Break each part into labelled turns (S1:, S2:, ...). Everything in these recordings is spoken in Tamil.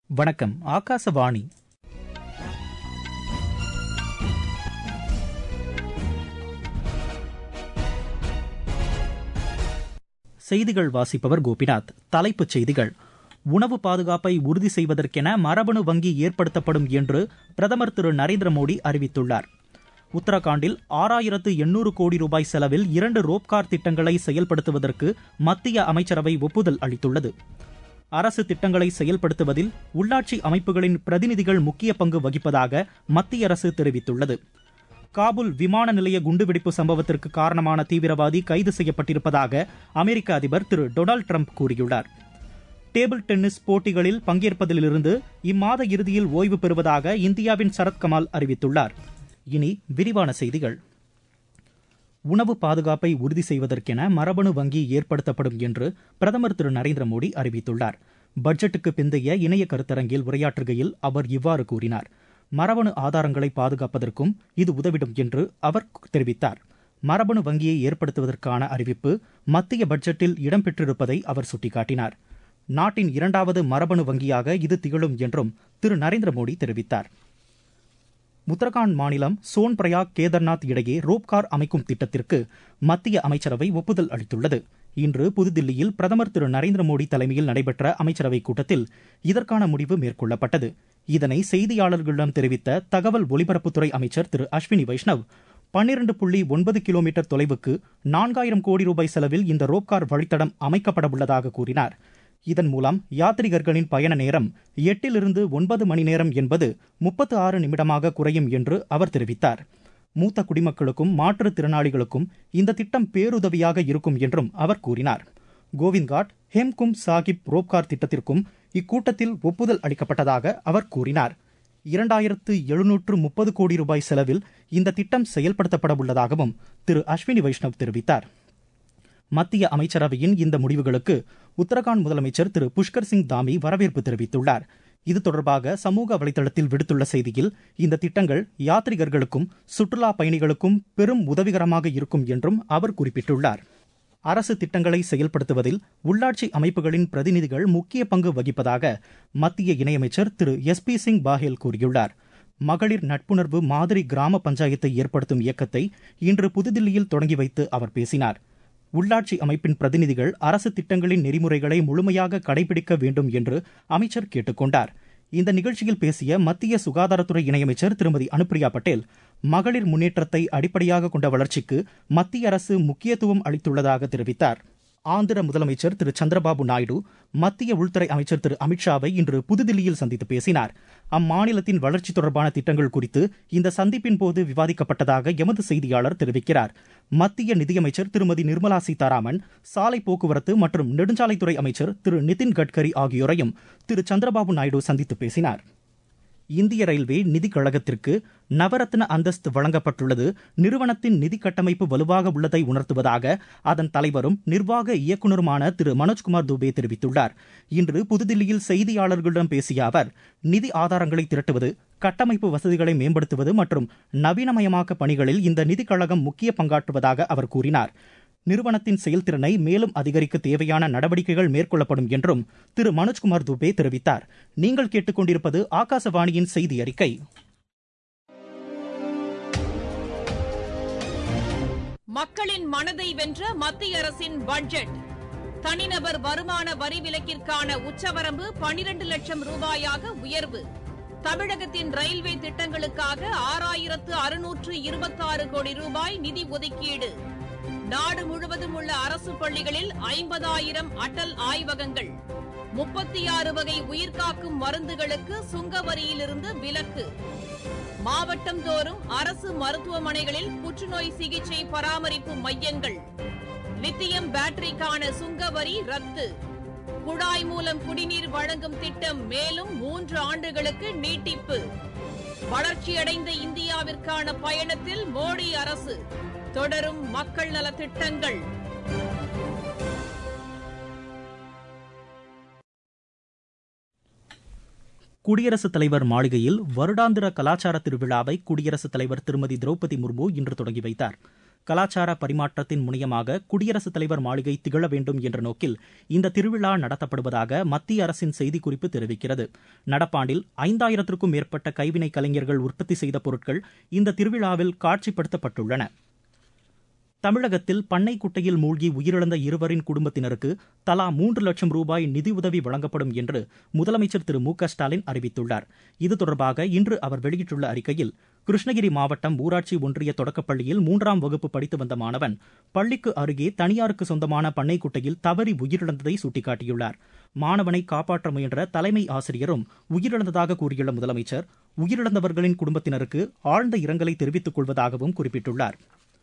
S1: வணக்கம் ஆகாசவாணி செய்திகள் வாசிப்பவர் கோபிநாத் தலைப்புச் செய்திகள் உணவு பாதுகாப்பை உறுதி செய்வதற்கென மரபணு வங்கி ஏற்படுத்தப்படும் என்று பிரதமர் திரு நரேந்திர மோடி அறிவித்துள்ளார் உத்தரகாண்டில் ஆறாயிரத்து எண்ணூறு கோடி ரூபாய் செலவில் இரண்டு ரோப்கார் திட்டங்களை செயல்படுத்துவதற்கு மத்திய அமைச்சரவை ஒப்புதல் அளித்துள்ளது அரசு திட்டங்களை செயல்படுத்துவதில் உள்ளாட்சி அமைப்புகளின் பிரதிநிதிகள் முக்கிய பங்கு வகிப்பதாக மத்திய அரசு தெரிவித்துள்ளது காபூல் விமான நிலைய குண்டுவெடிப்பு சம்பவத்திற்கு காரணமான தீவிரவாதி கைது செய்யப்பட்டிருப்பதாக அமெரிக்க அதிபர் திரு டொனால்டு ட்ரம்ப் கூறியுள்ளார் டேபிள் டென்னிஸ் போட்டிகளில் பங்கேற்பதிலிருந்து இம்மாத இறுதியில் ஓய்வு பெறுவதாக இந்தியாவின் சரத்கமால் அறிவித்துள்ளார் இனி விரிவான செய்திகள் உணவு பாதுகாப்பை உறுதி செய்வதற்கென மரபணு வங்கி ஏற்படுத்தப்படும் என்று பிரதமர் திரு நரேந்திர மோடி அறிவித்துள்ளார் பட்ஜெட்டுக்கு பிந்தைய இணைய கருத்தரங்கில் உரையாற்றுகையில் அவர் இவ்வாறு கூறினார் மரபணு ஆதாரங்களை பாதுகாப்பதற்கும் இது உதவிடும் என்று அவர் தெரிவித்தார் மரபணு வங்கியை ஏற்படுத்துவதற்கான அறிவிப்பு மத்திய பட்ஜெட்டில் இடம்பெற்றிருப்பதை அவர் சுட்டிக்காட்டினார் நாட்டின் இரண்டாவது மரபணு வங்கியாக இது திகழும் என்றும் திரு நரேந்திர மோடி தெரிவித்தார் உத்தரகாண்ட் மாநிலம் சோன் பிரயாக் கேதர்நாத் இடையே ரோப்கார் அமைக்கும் திட்டத்திற்கு மத்திய அமைச்சரவை ஒப்புதல் அளித்துள்ளது இன்று புதுதில்லியில் பிரதமர் திரு நரேந்திர மோடி தலைமையில் நடைபெற்ற அமைச்சரவைக் கூட்டத்தில் இதற்கான முடிவு மேற்கொள்ளப்பட்டது இதனை செய்தியாளர்களிடம் தெரிவித்த தகவல் ஒலிபரப்புத்துறை அமைச்சர் திரு அஸ்வினி வைஷ்ணவ் பன்னிரண்டு புள்ளி ஒன்பது கிலோமீட்டர் தொலைவுக்கு நான்காயிரம் கோடி ரூபாய் செலவில் இந்த ரோப்கார் வழித்தடம் அமைக்கப்பட உள்ளதாக கூறினார் இதன் மூலம் யாத்ரிகர்களின் பயண நேரம் எட்டிலிருந்து ஒன்பது மணி நேரம் என்பது முப்பத்து ஆறு நிமிடமாக குறையும் என்று அவர் தெரிவித்தார் மூத்த குடிமக்களுக்கும் மாற்றுத்திறனாளிகளுக்கும் இந்த திட்டம் பேருதவியாக இருக்கும் என்றும் அவர் கூறினார் கோவிந்த்காட் ஹேம்கும் சாகிப் ரோப்கார் திட்டத்திற்கும் இக்கூட்டத்தில் ஒப்புதல் அளிக்கப்பட்டதாக அவர் கூறினார் இரண்டாயிரத்து எழுநூற்று முப்பது கோடி ரூபாய் செலவில் இந்த திட்டம் செயல்படுத்தப்பட உள்ளதாகவும் திரு அஸ்வினி வைஷ்ணவ் தெரிவித்தார் மத்திய அமைச்சரவையின் இந்த முடிவுகளுக்கு உத்தரகாண்ட் முதலமைச்சர் திரு புஷ்கர் சிங் தாமி வரவேற்பு தெரிவித்துள்ளார் இது தொடர்பாக சமூக வலைதளத்தில் விடுத்துள்ள செய்தியில் இந்த திட்டங்கள் யாத்ரிகர்களுக்கும் சுற்றுலா பயணிகளுக்கும் பெரும் உதவிகரமாக இருக்கும் என்றும் அவர் குறிப்பிட்டுள்ளார் அரசு திட்டங்களை செயல்படுத்துவதில் உள்ளாட்சி அமைப்புகளின் பிரதிநிதிகள் முக்கிய பங்கு வகிப்பதாக மத்திய இணையமைச்சர் திரு எஸ் பி சிங் பாஹேல் கூறியுள்ளார் மகளிர் நட்புணர்வு மாதிரி கிராம பஞ்சாயத்தை ஏற்படுத்தும் இயக்கத்தை இன்று புதுதில்லியில் தொடங்கி வைத்து அவர் பேசினார் உள்ளாட்சி அமைப்பின் பிரதிநிதிகள் அரசு திட்டங்களின் நெறிமுறைகளை முழுமையாக கடைபிடிக்க வேண்டும் என்று அமைச்சர் கேட்டுக்கொண்டார் இந்த நிகழ்ச்சியில் பேசிய மத்திய சுகாதாரத்துறை இணையமைச்சர் திருமதி அனுப்பிரியா பட்டேல் மகளிர் முன்னேற்றத்தை அடிப்படையாக கொண்ட வளர்ச்சிக்கு மத்திய அரசு முக்கியத்துவம் அளித்துள்ளதாக தெரிவித்தார் ஆந்திர முதலமைச்சர் திரு சந்திரபாபு நாயுடு மத்திய உள்துறை அமைச்சர் திரு அமித்ஷாவை இன்று புதுதில்லியில் சந்தித்து பேசினார் அம்மாநிலத்தின் வளர்ச்சி தொடர்பான திட்டங்கள் குறித்து இந்த சந்திப்பின் போது விவாதிக்கப்பட்டதாக எமது செய்தியாளர் தெரிவிக்கிறார் மத்திய நிதியமைச்சர் திருமதி நிர்மலா சீதாராமன் சாலை போக்குவரத்து மற்றும் நெடுஞ்சாலைத்துறை அமைச்சர் திரு நிதின் கட்கரி ஆகியோரையும் திரு சந்திரபாபு நாயுடு சந்தித்து பேசினார் இந்திய ரயில்வே நிதிக் கழகத்திற்கு நவரத்ன அந்தஸ்து வழங்கப்பட்டுள்ளது நிறுவனத்தின் நிதி கட்டமைப்பு வலுவாக உள்ளதை உணர்த்துவதாக அதன் தலைவரும் நிர்வாக இயக்குநருமான திரு மனோஜ்குமார் துபே தெரிவித்துள்ளார் இன்று புதுதில்லியில் செய்தியாளர்களிடம் பேசிய அவர் நிதி ஆதாரங்களை திரட்டுவது கட்டமைப்பு வசதிகளை மேம்படுத்துவது மற்றும் நவீனமயமாக்க பணிகளில் இந்த நிதிக் கழகம் முக்கிய பங்காற்றுவதாக அவர் கூறினார் நிறுவனத்தின் செயல்திறனை மேலும் அதிகரிக்க தேவையான நடவடிக்கைகள் மேற்கொள்ளப்படும் என்றும் திரு மனோஜ்குமார் துபே தெரிவித்தார் நீங்கள் கேட்டுக்கொண்டிருப்பது ஆகாசவாணியின் செய்தி அறிக்கை
S2: மக்களின் மனதை வென்ற மத்திய அரசின் பட்ஜெட் தனிநபர் வருமான வரி விலக்கிற்கான உச்சவரம்பு பனிரண்டு லட்சம் ரூபாயாக உயர்வு தமிழகத்தின் ரயில்வே திட்டங்களுக்காக ஆறாயிரத்து அறுநூற்று இருபத்தாறு கோடி ரூபாய் நிதி ஒதுக்கீடு நாடு முழுவதும் உள்ள அரசு பள்ளிகளில் ஐம்பதாயிரம் அடல் ஆய்வகங்கள் முப்பத்தி ஆறு வகை உயிர்காக்கும் மருந்துகளுக்கு சுங்க வரியிலிருந்து விலக்கு மாவட்டம் தோறும் அரசு மருத்துவமனைகளில் புற்றுநோய் சிகிச்சை பராமரிப்பு மையங்கள் லித்தியம் பேட்டரிக்கான சுங்க வரி ரத்து குழாய் மூலம் குடிநீர் வழங்கும் திட்டம் மேலும் மூன்று ஆண்டுகளுக்கு நீட்டிப்பு வளர்ச்சியடைந்த இந்தியாவிற்கான பயணத்தில் மோடி அரசு தொடரும் மக்கள் நலத்திட்டங்கள்
S1: குடியரசுத் தலைவர் மாளிகையில் வருடாந்திர கலாச்சார திருவிழாவை குடியரசுத் தலைவர் திருமதி திரௌபதி முர்மு இன்று தொடங்கி வைத்தார் கலாச்சார பரிமாற்றத்தின் முனையமாக குடியரசுத் தலைவர் மாளிகை திகழ வேண்டும் என்ற நோக்கில் இந்த திருவிழா நடத்தப்படுவதாக மத்திய அரசின் செய்திக்குறிப்பு தெரிவிக்கிறது நடப்பாண்டில் ஐந்தாயிரத்திற்கும் மேற்பட்ட கைவினை கலைஞர்கள் உற்பத்தி செய்த பொருட்கள் இந்த திருவிழாவில் காட்சிப்படுத்தப்பட்டுள்ளன தமிழகத்தில் பண்ணை குட்டையில் மூழ்கி உயிரிழந்த இருவரின் குடும்பத்தினருக்கு தலா மூன்று லட்சம் ரூபாய் நிதியுதவி வழங்கப்படும் என்று முதலமைச்சர் திரு மு க ஸ்டாலின் அறிவித்துள்ளார் இது தொடர்பாக இன்று அவர் வெளியிட்டுள்ள அறிக்கையில் கிருஷ்ணகிரி மாவட்டம் ஊராட்சி ஒன்றிய தொடக்கப்பள்ளியில் மூன்றாம் வகுப்பு படித்து வந்த மாணவன் பள்ளிக்கு அருகே தனியாருக்கு சொந்தமான பண்ணை குட்டையில் தவறி உயிரிழந்ததை சுட்டிக்காட்டியுள்ளார் மாணவனை காப்பாற்ற முயன்ற தலைமை ஆசிரியரும் உயிரிழந்ததாக கூறியுள்ள முதலமைச்சர் உயிரிழந்தவர்களின் குடும்பத்தினருக்கு ஆழ்ந்த இரங்கலை தெரிவித்துக் கொள்வதாகவும் குறிப்பிட்டுள்ளார்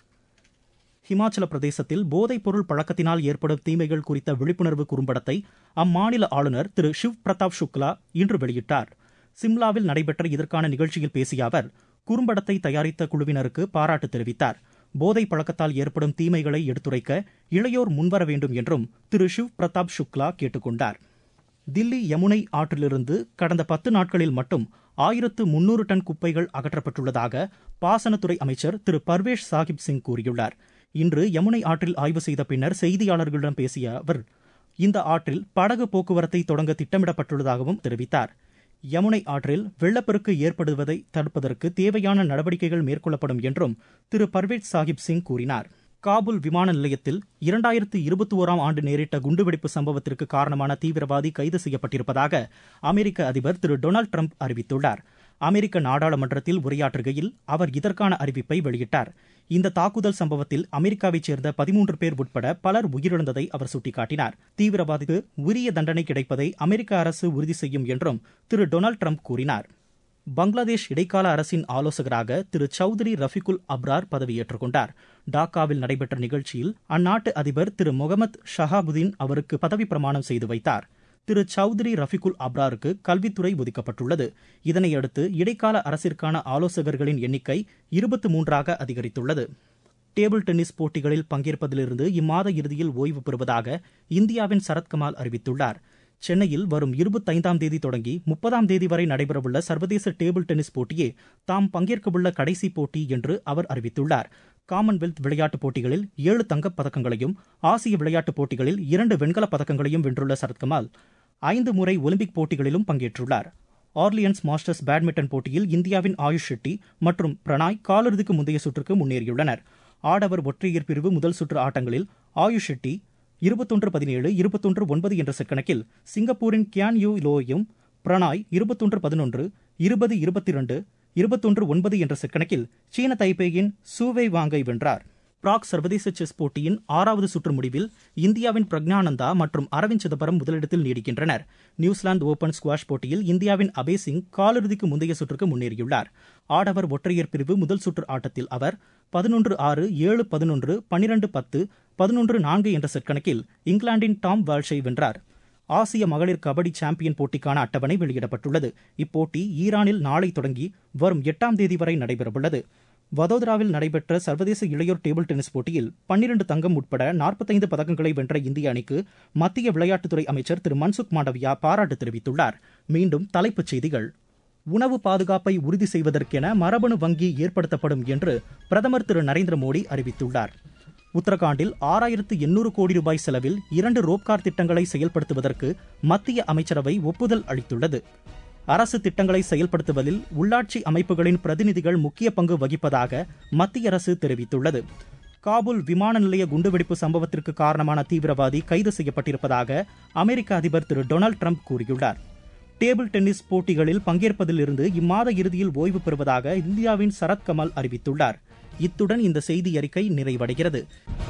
S1: ஹிமாச்சல பிரதேசத்தில் போதைப் பொருள் பழக்கத்தினால் ஏற்படும் தீமைகள் குறித்த விழிப்புணர்வு குறும்படத்தை அம்மாநில ஆளுநர் திரு ஷிவ் பிரதாப் சுக்லா இன்று வெளியிட்டார் சிம்லாவில் நடைபெற்ற இதற்கான நிகழ்ச்சியில் பேசிய அவர் குறும்படத்தை தயாரித்த குழுவினருக்கு பாராட்டு தெரிவித்தார் போதை பழக்கத்தால் ஏற்படும் தீமைகளை எடுத்துரைக்க இளையோர் முன்வர வேண்டும் என்றும் திரு ஷிவ் பிரதாப் சுக்லா கேட்டுக்கொண்டார் தில்லி யமுனை ஆற்றிலிருந்து கடந்த பத்து நாட்களில் மட்டும் ஆயிரத்து முன்னூறு டன் குப்பைகள் அகற்றப்பட்டுள்ளதாக பாசனத்துறை அமைச்சர் திரு பர்வேஷ் சாஹிப் சிங் கூறியுள்ளார் இன்று யமுனை ஆற்றில் ஆய்வு செய்த பின்னர் செய்தியாளர்களிடம் பேசிய அவர் இந்த ஆற்றில் படகு போக்குவரத்தை தொடங்க திட்டமிடப்பட்டுள்ளதாகவும் தெரிவித்தார் யமுனை ஆற்றில் வெள்ளப்பெருக்கு ஏற்படுவதை தடுப்பதற்கு தேவையான நடவடிக்கைகள் மேற்கொள்ளப்படும் என்றும் திரு பர்வேஷ் சாஹிப் சிங் கூறினார் காபூல் விமான நிலையத்தில் இரண்டாயிரத்து இருபத்தி ஓராம் ஆண்டு நேரிட்ட குண்டுவெடிப்பு சம்பவத்திற்கு காரணமான தீவிரவாதி கைது செய்யப்பட்டிருப்பதாக அமெரிக்க அதிபர் திரு டொனால்டு ட்ரம்ப் அறிவித்துள்ளார் அமெரிக்க நாடாளுமன்றத்தில் உரையாற்றுகையில் அவர் இதற்கான அறிவிப்பை வெளியிட்டார் இந்த தாக்குதல் சம்பவத்தில் அமெரிக்காவைச் சேர்ந்த பதிமூன்று பேர் உட்பட பலர் உயிரிழந்ததை அவர் சுட்டிக்காட்டினார் தீவிரவாதிக்கு உரிய தண்டனை கிடைப்பதை அமெரிக்க அரசு உறுதி செய்யும் என்றும் திரு டொனால்டு ட்ரம்ப் கூறினார் பங்களாதேஷ் இடைக்கால அரசின் ஆலோசகராக திரு சௌத்ரி ரஃபிகுல் அப்ரார் பதவியேற்றுக் கொண்டார் டாக்காவில் நடைபெற்ற நிகழ்ச்சியில் அந்நாட்டு அதிபர் திரு முகமது ஷஹாபுதீன் அவருக்கு பதவி பிரமாணம் செய்து வைத்தார் திரு சௌத்ரி ரஃபிகுல் அப்ராருக்கு கல்வித்துறை ஒதுக்கப்பட்டுள்ளது இதனையடுத்து இடைக்கால அரசிற்கான ஆலோசகர்களின் எண்ணிக்கை இருபத்தி மூன்றாக அதிகரித்துள்ளது டேபிள் டென்னிஸ் போட்டிகளில் பங்கேற்பதிலிருந்து இம்மாத இறுதியில் ஓய்வு பெறுவதாக இந்தியாவின் சரத்கமால் அறிவித்துள்ளார் சென்னையில் வரும் இருபத்தைந்தாம் தேதி தொடங்கி முப்பதாம் தேதி வரை நடைபெறவுள்ள சர்வதேச டேபிள் டென்னிஸ் போட்டியே தாம் பங்கேற்கவுள்ள கடைசி போட்டி என்று அவர் அறிவித்துள்ளார் காமன்வெல்த் விளையாட்டுப் போட்டிகளில் ஏழு தங்கப் பதக்கங்களையும் ஆசிய விளையாட்டுப் போட்டிகளில் இரண்டு வெண்கலப் பதக்கங்களையும் வென்றுள்ள சரத்கமால் ஐந்து முறை ஒலிம்பிக் போட்டிகளிலும் பங்கேற்றுள்ளார் ஆர்லியன்ஸ் மாஸ்டர்ஸ் பேட்மிண்டன் போட்டியில் இந்தியாவின் ஆயுஷ் ஷெட்டி மற்றும் பிரணாய் காலிறுதிக்கு முந்தைய சுற்றுக்கு முன்னேறியுள்ளனர் ஆடவர் ஒற்றையர் பிரிவு முதல் சுற்று ஆட்டங்களில் ஆயுஷ் ஷெட்டி இருபத்தொன்று பதினேழு இருபத்தொன்று ஒன்பது என்ற செட் கணக்கில் சிங்கப்பூரின் கியான் யூ லோயும் பிரணாய் இருபத்தொன்று பதினொன்று இருபது இருபத்தி இரண்டு இருபத்தொன்று ஒன்பது என்ற செட் கணக்கில் சீன தைப்பேயின் சூவை வாங்கை வென்றார் பிராக் சர்வதேச செஸ் போட்டியின் ஆறாவது சுற்று முடிவில் இந்தியாவின் பிரக்ஞானந்தா மற்றும் அரவிந்த் சிதம்பரம் முதலிடத்தில் நீடிக்கின்றனர் நியூசிலாந்து ஓபன் ஸ்குவாஷ் போட்டியில் இந்தியாவின் அபய் சிங் காலிறுதிக்கு முந்தைய சுற்றுக்கு முன்னேறியுள்ளார் ஆடவர் ஒற்றையர் பிரிவு முதல் சுற்று ஆட்டத்தில் அவர் பதினொன்று ஆறு ஏழு பதினொன்று பனிரெண்டு பத்து பதினொன்று நான்கு என்ற செட் கணக்கில் இங்கிலாந்தின் டாம் வால்ஷை வென்றார் ஆசிய மகளிர் கபடி சாம்பியன் போட்டிக்கான அட்டவணை வெளியிடப்பட்டுள்ளது இப்போட்டி ஈரானில் நாளை தொடங்கி வரும் எட்டாம் தேதி வரை நடைபெறவுள்ளது வதோதராவில் நடைபெற்ற சர்வதேச இளையோர் டேபிள் டென்னிஸ் போட்டியில் பன்னிரண்டு தங்கம் உட்பட நாற்பத்தைந்து பதக்கங்களை வென்ற இந்திய அணிக்கு மத்திய விளையாட்டுத்துறை அமைச்சர் திரு மன்சுக் மாண்டவியா பாராட்டு தெரிவித்துள்ளார் மீண்டும் தலைப்புச் செய்திகள் உணவு பாதுகாப்பை உறுதி செய்வதற்கென மரபணு வங்கி ஏற்படுத்தப்படும் என்று பிரதமர் திரு நரேந்திர மோடி அறிவித்துள்ளார் உத்தரகாண்டில் ஆறாயிரத்து எண்ணூறு கோடி ரூபாய் செலவில் இரண்டு ரோப்கார் திட்டங்களை செயல்படுத்துவதற்கு மத்திய அமைச்சரவை ஒப்புதல் அளித்துள்ளது அரசு திட்டங்களை செயல்படுத்துவதில் உள்ளாட்சி அமைப்புகளின் பிரதிநிதிகள் முக்கிய பங்கு வகிப்பதாக மத்திய அரசு தெரிவித்துள்ளது காபூல் விமான நிலைய குண்டுவெடிப்பு சம்பவத்திற்கு காரணமான தீவிரவாதி கைது செய்யப்பட்டிருப்பதாக அமெரிக்க அதிபர் திரு டொனால்டு ட்ரம்ப் கூறியுள்ளார் டேபிள் டென்னிஸ் போட்டிகளில் பங்கேற்பதிலிருந்து இம்மாத இறுதியில் ஓய்வு பெறுவதாக இந்தியாவின் சரத் கமல் அறிவித்துள்ளார் இத்துடன் இந்த செய்தி அறிக்கை நிறைவடைகிறது